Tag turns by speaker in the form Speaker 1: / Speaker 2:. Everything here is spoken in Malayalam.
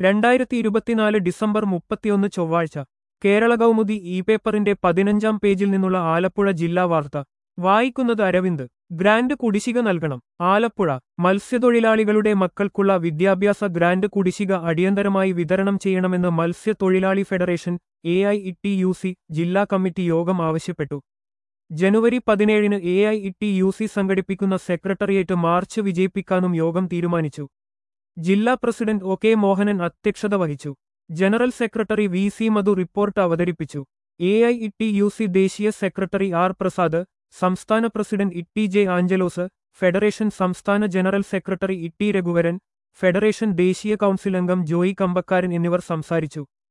Speaker 1: രണ്ടായിരത്തി ഇരുപത്തിനാല് ഡിസംബർ മുപ്പത്തിയൊന്ന് ചൊവ്വാഴ്ച കേരള കൗമുദി ഇ പേപ്പറിന്റെ പതിനഞ്ചാം പേജിൽ നിന്നുള്ള ആലപ്പുഴ ജില്ലാ വാർത്ത വായിക്കുന്നത് അരവിന്ദ് ഗ്രാന്റ് കുടിശ്ശിക നൽകണം ആലപ്പുഴ മത്സ്യത്തൊഴിലാളികളുടെ മക്കൾക്കുള്ള വിദ്യാഭ്യാസ ഗ്രാന്റ് കുടിശ്ശിക അടിയന്തരമായി വിതരണം ചെയ്യണമെന്ന് മത്സ്യത്തൊഴിലാളി federation A I T U C ജില്ലാ കമ്മിറ്റി യോഗം ആവശ്യപ്പെട്ടു ജനുവരി പതിനേഴിന് A I T U C സംഘടിപ്പിക്കുന്ന സെക്രട്ടേറിയറ്റ് മാർച്ച് വിജയിപ്പിക്കാനും യോഗം തീരുമാനിച്ചു ജില്ലാ പ്രസിഡന്റ് ഒ കെ മോഹനൻ അധ്യക്ഷത വഹിച്ചു general secretary V C Madhu report അവതരിപ്പിച്ചു A I T U C ദേശീയ സെക്രട്ടറി ആർ പ്രസാദ് സംസ്ഥാന president E J Angelos federation സംസ്ഥാന general secretary E T Raghuvaran federation ദേശീയ കൗൺസിൽ അംഗം ജോയി കമ്പക്കാരൻ എന്നിവർ സംസാരിച്ചു